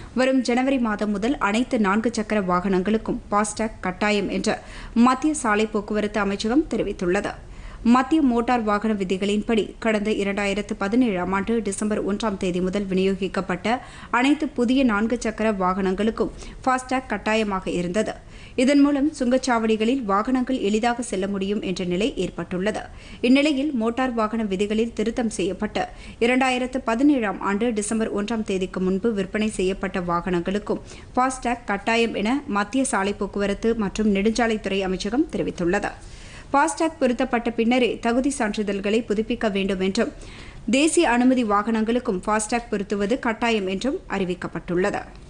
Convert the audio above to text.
வரும் ஜனவரி மாதம் முதல் அனைத்து நான்கு சக்கர வாகனங்களுக்கும் ஃபாஸ்டேக் கட்டாயம் என்று மத்திய சாலை போக்குவரத்து அமைச்சகம் தெரிவித்துள்ளது மத்திய மோட்டார் வாகன விதிகளின்படி கடந்த இரண்டாயிரத்து பதினேழாம் ஆண்டு டிசம்பர் ஒன்றாம் தேதி முதல் விநியோகிக்கப்பட்ட அனைத்து புதிய நான்கு சக்கர வாகனங்களுக்கும் ஃபாஸ்டேக் கட்டாயமாக இருந்தது இதன் மூலம் சுங்கச்சாவடிகளில் வாகனங்கள் எளிதாக செல்ல முடியும் என்ற நிலை ஏற்பட்டுள்ளது இந்நிலையில் மோட்டார் வாகன விதிகளில் திருத்தம் செய்யப்பட்டு இரண்டாயிரத்து பதினேழாம் ஆண்டு டிசம்பர் ஒன்றாம் தேதிக்கு முன்பு விற்பனை செய்யப்பட்ட வாகனங்களுக்கும் ஃபாஸ்டேக் கட்டாயம் என மத்திய சாலை போக்குவரத்து மற்றும் நெடுஞ்சாலைத்துறை அமைச்சகம் தெரிவித்துள்ளது ஃபாஸ்டேக் பொருத்தப்பட்ட பின்னரே தகுதி சான்றிதழ்களை புதுப்பிக்க வேண்டும் என்றும் தேசிய அனுமதி வாகனங்களுக்கும் ஃபாஸ்டேக் பொருத்துவது கட்டாயம் என்றும் அறிவிக்கப்பட்டுள்ளது